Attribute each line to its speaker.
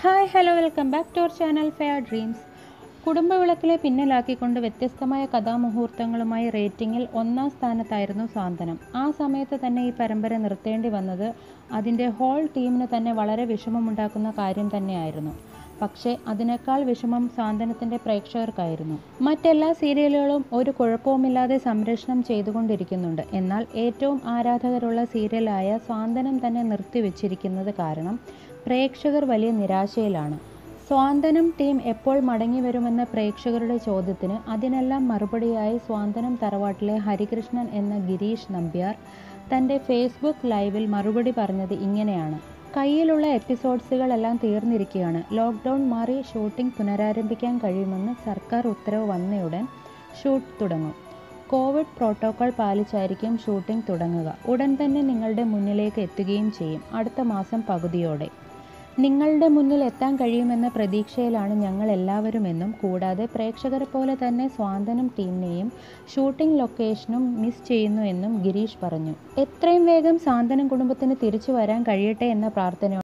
Speaker 1: hi hello welcome back to our channel fair dreams കുടുംബവിളക്കിലെ പിന്നിലാക്കിക്കൊണ്ട് വ്യത്യസ്തമായ കഥാമുഹൂർത്തങ്ങളുമായി റേറ്റിംഗിൽ ഒന്നാം സ്ഥാനത്തായിരുന്നു സാന്ത്വനം ആ സമയത്ത് തന്നെ ഈ പരമ്പര നിർത്തേണ്ടി വന്നത് അതിൻ്റെ ഹോൾ ടീമിന് തന്നെ വളരെ വിഷമമുണ്ടാക്കുന്ന കാര്യം തന്നെയായിരുന്നു പക്ഷേ അതിനേക്കാൾ വിഷമം സാന്ത്വനത്തിൻ്റെ പ്രേക്ഷകർക്കായിരുന്നു മറ്റെല്ലാ സീരിയലുകളും ഒരു കുഴപ്പവുമില്ലാതെ സംരക്ഷണം ചെയ്തുകൊണ്ടിരിക്കുന്നുണ്ട് എന്നാൽ ഏറ്റവും ആരാധകരുള്ള സീരിയലായ സാന്ത്വനം തന്നെ നിർത്തിവെച്ചിരിക്കുന്നത് കാരണം പ്രേക്ഷകർ വലിയ നിരാശയിലാണ് സ്വാന്തനം ടീം എപ്പോൾ മടങ്ങി വരുമെന്ന പ്രേക്ഷകരുടെ ചോദ്യത്തിന് അതിനെല്ലാം മറുപടിയായി സ്വാന്തനം തറവാട്ടിലെ ഹരികൃഷ്ണൻ എന്ന ഗിരീഷ് നമ്പ്യാർ തൻ്റെ ഫേസ്ബുക്ക് ലൈവിൽ മറുപടി പറഞ്ഞത് ഇങ്ങനെയാണ് കയ്യിലുള്ള എപ്പിസോഡ്സുകളെല്ലാം തീർന്നിരിക്കുകയാണ് ലോക്ക്ഡൗൺ മാറി ഷൂട്ടിംഗ് പുനരാരംഭിക്കാൻ കഴിയുമെന്ന് സർക്കാർ ഉത്തരവ് വന്നയുടൻ ഷൂട്ട് തുടങ്ങും കോവിഡ് പ്രോട്ടോകോൾ പാലിച്ചായിരിക്കും ഷൂട്ടിംഗ് തുടങ്ങുക ഉടൻ തന്നെ നിങ്ങളുടെ മുന്നിലേക്ക് എത്തുകയും ചെയ്യും അടുത്ത മാസം പകുതിയോടെ നിങ്ങളുടെ മുന്നിൽ എത്താൻ കഴിയുമെന്ന പ്രതീക്ഷയിലാണ് ഞങ്ങൾ എല്ലാവരുമെന്നും കൂടാതെ പ്രേക്ഷകരെ പോലെ തന്നെ സ്വാന്തനം ടീമിനെയും ഷൂട്ടിംഗ് ലൊക്കേഷനും മിസ് ചെയ്യുന്നു എന്നും ഗിരീഷ് പറഞ്ഞു എത്രയും വേഗം സാന്തനം കുടുംബത്തിന് തിരിച്ചു വരാൻ കഴിയട്ടെ എന്ന പ്രാർത്ഥന